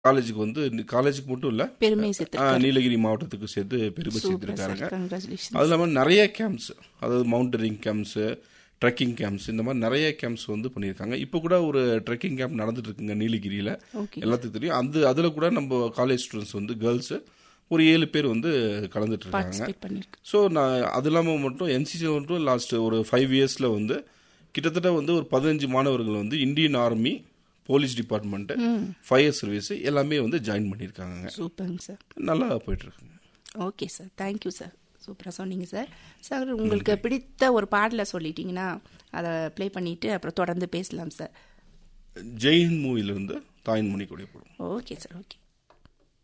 காலேஜுக்கு வந்து காலேஜுக்கு மட்டும் இல்ல பெருமை ஆ, சேர்த்து நீலகிரி மாவட்டத்துக்கு சேர்த்து பெருமை சூப்பர் சேர்த்திருக்காங்க சார் கங்க்ராச்சுலேஷன் அது இல்லாமல் நிறைய கேம்ப்ஸ் அதாவது மவுண்டரிங் கேம்ப்ஸு ட்ரெக்கிங் கேம்ப்ஸ் இந்த மாதிரி நிறைய கேம்ப்ஸ் வந்து பண்ணியிருக்காங்க இப்போ கூட ஒரு ட்ரெக்கிங் கேம்ப் நடந்துட்டு இருக்குங்க நீலகிரியில் ஓகே எல்லாத்துக்கும் தெரியும் அந்த அதில் கூட நம்ம காலேஜ் ஸ்டூடெண்ட்ஸ் வந்து கேர்ள்ஸு ஒரு ஏழு பேர் வந்து கலந்துட்டு இருக்காங்க பார்ட்டிசிபேட் பண்ணிருக்கு ஸோ நான் அது இல்லாமல் மட்டும் என்சிசி மட்டும் லாஸ்ட் ஒரு ஃபைவ் இயர்ஸில் வந்து கிட்டத்தட்ட வந்து ஒரு பதினஞ்சு மாணவர்கள் வந்து Indian army police department fire service எல்லாமே வந்து ஜாயின் பண்ணியிருக்காங்க சூப்பருங்க சார் நல்லா போயிட்டு இருக்குங்க ஓகே சார் தேங்க்யூ சார் சூப்பராக சொன்னீங்க சார் சார் உங்களுக்கு பிடித்த ஒரு பாடலை சொல்லிட்டீங்கன்னா அதை ப்ளே பண்ணிட்டு அப்புறம் தொடர்ந்து பேசலாம் சார் ஜெயின் மூவிலிருந்து தாயின் மணி கொடி போடும் ஓகே சார் ஓகே